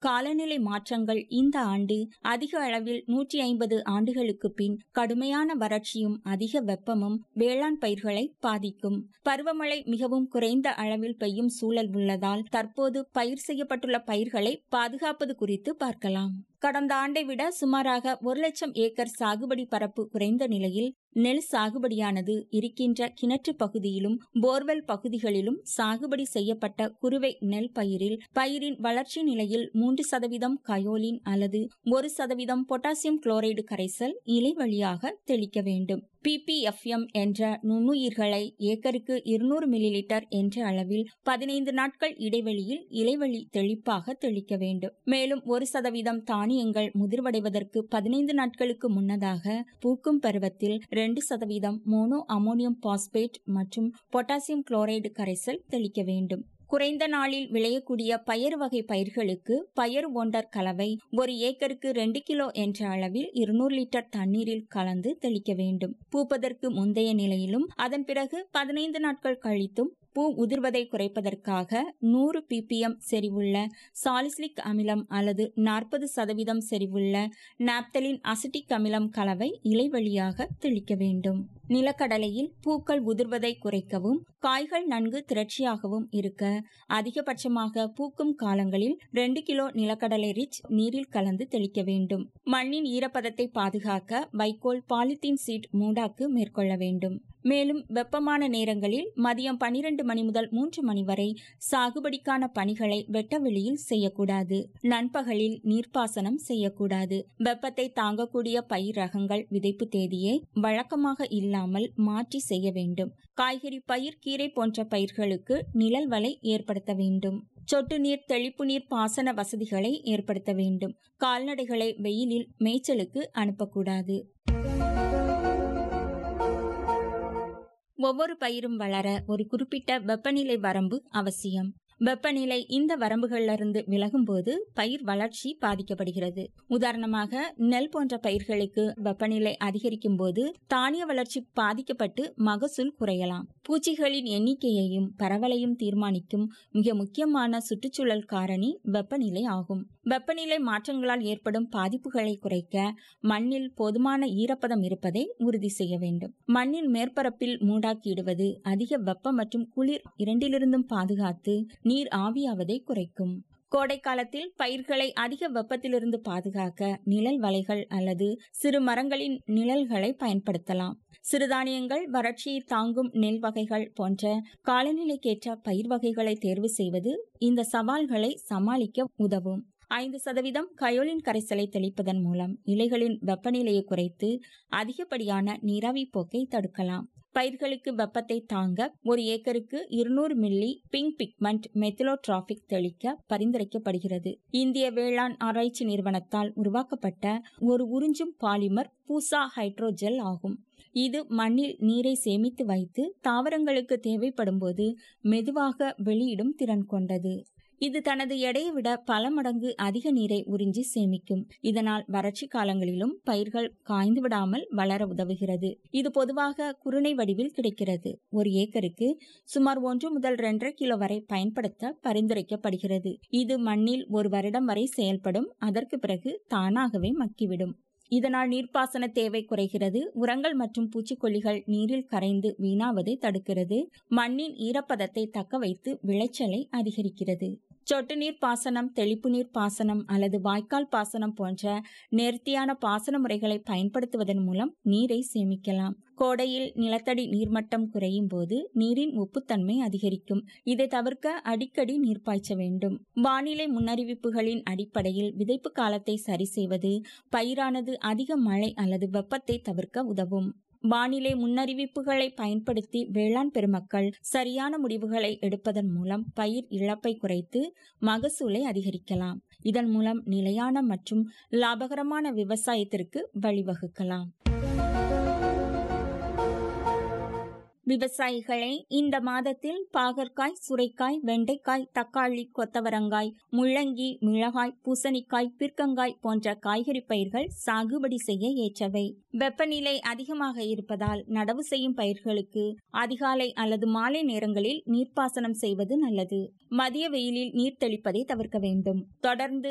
காலநிலை மாற்றங்கள் இந்த ஆண்டு அதிக அளவில் நூற்றி ஐம்பது ஆண்டுகளுக்கு பின் கடுமையான வறட்சியும் அதிக வெப்பமும் வேளாண் பயிர்களை பாதிக்கும் பருவமழை மிகவும் குறைந்த அளவில் பெய்யும் சூழல் உள்ளதால் தற்போது பயிர் செய்யப்பட்டுள்ள பயிர்களை பாதுகாப்பது குறித்து பார்க்கலாம் கடந்த ஆண்டை விட சுமாராக ஒரு லட்சம் ஏக்கர் சாகுபடி பரப்பு குறைந்த நிலையில் நெல் சாகுபடியானது இருக்கின்ற கிணற்று பகுதியிலும் போர்வெல் பகுதிகளிலும் சாகுபடி செய்யப்பட்ட குறுவை நெல் பயிரில் பயிரின் வளர்ச்சி நிலையில் மூன்று சதவீதம் கயோலின் அல்லது ஒரு சதவீதம் பொட்டாசியம் குளோரைடு கரைசல் இலை வழியாக தெளிக்க வேண்டும் பிபிஎஃப்எம் என்ற நுண்ணுயிர்களை ஏக்கருக்கு இருநூறு மில்லி லிட்டர் என்ற அளவில் பதினைந்து நாட்கள் இடைவெளியில் இலைவழி தெளிப்பாக தெளிக்க வேண்டும் மேலும் ஒரு சதவீதம் தானியங்கள் முதிர்வடைவதற்கு பதினைந்து நாட்களுக்கு முன்னதாக பூக்கும் பருவத்தில் ரெண்டு சதவீதம் மோனோ அமோனியம் பாஸ்பேட் மற்றும் பொட்டாசியம் குளோரைடு கரைசல் தெளிக்க வேண்டும் குறைந்த நாளில் விளையக்கூடிய பயறு வகை பயிர்களுக்கு பயறு ஒண்டர் கலவை ஒரு ஏக்கருக்கு ரெண்டு கிலோ என்ற அளவில் இருநூறு லிட்டர் தண்ணீரில் கலந்து தெளிக்க வேண்டும் பூப்பதற்கு முந்தைய நிலையிலும் அதன் பிறகு பதினைந்து நாட்கள் கழித்தும் பூ உதிர்வதை குறைப்பதற்காக நூறு பிபிஎம் செறிவுள்ள சாலிசிலிக் அமிலம் அல்லது நாற்பது சதவீதம் செறிவுள்ள நாப்தலின் அசிட்டிக் அமிலம் கலவை இலை வழியாக தெளிக்க வேண்டும் நிலக்கடலையில் பூக்கள் உதிர்வதை குறைக்கவும் காய்கள் நன்கு திரட்சியாகவும் இருக்க அதிகபட்சமாக பூக்கும் காலங்களில் ரெண்டு கிலோ நிலக்கடலை ரிச் நீரில் கலந்து தெளிக்க வேண்டும் மண்ணின் ஈரப்பதத்தை பாதுகாக்க வைக்கோல் பாலித்தீன் சீட் மூடாக்கு மேற்கொள்ள வேண்டும் மேலும் வெப்பமான நேரங்களில் மதியம் பனிரெண்டு மணி முதல் மூன்று மணி வரை சாகுபடிக்கான பணிகளை வெட்டவெளியில் செய்யக்கூடாது நண்பகலில் நீர்ப்பாசனம் செய்யக்கூடாது வெப்பத்தை தாங்கக்கூடிய பயிர் ரகங்கள் விதைப்பு தேதியை வழக்கமாக இல்லாமல் மாற்றி செய்ய வேண்டும் காய்கறி பயிர் கீரை போன்ற பயிர்களுக்கு நிழல் வலை ஏற்படுத்த வேண்டும் சொட்டு நீர் தெளிப்பு நீர் பாசன வசதிகளை ஏற்படுத்த வேண்டும் கால்நடைகளை வெயிலில் மேய்ச்சலுக்கு அனுப்பக்கூடாது ஒவ்வொரு பயிரும் வளர ஒரு குறிப்பிட்ட வெப்பநிலை வரம்பு அவசியம் வெப்பநிலை இந்த வரம்புகளிலிருந்து விலகும்போது பயிர் வளர்ச்சி பாதிக்கப்படுகிறது உதாரணமாக நெல் போன்ற பயிர்களுக்கு வெப்பநிலை அதிகரிக்கும் போது தானிய வளர்ச்சி பாதிக்கப்பட்டு மகசூல் குறையலாம் பூச்சிகளின் எண்ணிக்கையையும் பரவலையும் தீர்மானிக்கும் மிக முக்கியமான சுற்றுச்சூழல் காரணி வெப்பநிலை ஆகும் வெப்பநிலை மாற்றங்களால் ஏற்படும் பாதிப்புகளை குறைக்க மண்ணில் போதுமான ஈரப்பதம் இருப்பதை உறுதி செய்ய வேண்டும் மண்ணின் மேற்பரப்பில் மூடாக்கிடுவது அதிக வெப்பம் மற்றும் குளிர் இரண்டிலிருந்தும் பாதுகாத்து நீர் ஆவியாவதை குறைக்கும் கோடை காலத்தில் பயிர்களை அதிக வெப்பத்திலிருந்து பாதுகாக்க நிழல் வலைகள் அல்லது சிறு மரங்களின் நிழல்களை பயன்படுத்தலாம் சிறுதானியங்கள் வறட்சியை தாங்கும் நெல் வகைகள் போன்ற காலநிலைக்கேற்ற பயிர் வகைகளை தேர்வு செய்வது இந்த சவால்களை சமாளிக்க உதவும் ஐந்து சதவீதம் கயோலின் கரைசலை தெளிப்பதன் மூலம் இலைகளின் வெப்பநிலையை குறைத்து அதிகப்படியான நீராவி போக்கை தடுக்கலாம் பயிர்களுக்கு வெப்பத்தை தாங்க ஒரு ஏக்கருக்கு இருநூறு மில்லி பிங்க் பிக்மெண்ட் மெத்திலோட்ராபிக் தெளிக்க பரிந்துரைக்கப்படுகிறது இந்திய வேளாண் ஆராய்ச்சி நிறுவனத்தால் உருவாக்கப்பட்ட ஒரு உறிஞ்சும் பாலிமர் பூசா ஹைட்ரோஜெல் ஆகும் இது மண்ணில் நீரை சேமித்து வைத்து தாவரங்களுக்கு தேவைப்படும் போது மெதுவாக வெளியிடும் திறன் கொண்டது இது தனது எடையை விட பல மடங்கு அதிக நீரை உறிஞ்சி சேமிக்கும் இதனால் வறட்சி காலங்களிலும் பயிர்கள் காய்ந்து விடாமல் வளர உதவுகிறது இது பொதுவாக குருணை வடிவில் கிடைக்கிறது ஒரு ஏக்கருக்கு சுமார் ஒன்று முதல் இரண்டரை கிலோ வரை பயன்படுத்த பரிந்துரைக்கப்படுகிறது இது மண்ணில் ஒரு வருடம் வரை செயல்படும் அதற்கு பிறகு தானாகவே மக்கிவிடும் இதனால் நீர்ப்பாசன தேவை குறைகிறது உரங்கள் மற்றும் பூச்சிக்கொல்லிகள் நீரில் கரைந்து வீணாவதை தடுக்கிறது மண்ணின் ஈரப்பதத்தை தக்க வைத்து விளைச்சலை அதிகரிக்கிறது சொட்டு நீர் பாசனம் தெளிப்பு நீர் பாசனம் அல்லது வாய்க்கால் பாசனம் போன்ற நேர்த்தியான பாசன முறைகளை பயன்படுத்துவதன் மூலம் நீரை சேமிக்கலாம் கோடையில் நிலத்தடி நீர்மட்டம் குறையும் போது நீரின் உப்புத்தன்மை அதிகரிக்கும் இதை தவிர்க்க அடிக்கடி நீர் பாய்ச்ச வேண்டும் வானிலை முன்னறிவிப்புகளின் அடிப்படையில் விதைப்பு காலத்தை சரி செய்வது பயிரானது அதிக மழை அல்லது வெப்பத்தை தவிர்க்க உதவும் வானிலை முன்னறிவிப்புகளை பயன்படுத்தி வேளாண் பெருமக்கள் சரியான முடிவுகளை எடுப்பதன் மூலம் பயிர் இழப்பை குறைத்து மகசூலை அதிகரிக்கலாம் இதன் மூலம் நிலையான மற்றும் லாபகரமான விவசாயத்திற்கு வழிவகுக்கலாம் விவசாயிகளை இந்த மாதத்தில் பாகற்காய் சுரைக்காய் வெண்டைக்காய் தக்காளி கொத்தவரங்காய் முள்ளங்கி மிளகாய் பூசணிக்காய் பிற்கங்காய் போன்ற காய்கறி பயிர்கள் சாகுபடி செய்ய ஏற்றவை வெப்பநிலை அதிகமாக இருப்பதால் நடவு செய்யும் பயிர்களுக்கு அதிகாலை அல்லது மாலை நேரங்களில் நீர்ப்பாசனம் செய்வது நல்லது மதிய வெயிலில் நீர் தெளிப்பதை தவிர்க்க வேண்டும் தொடர்ந்து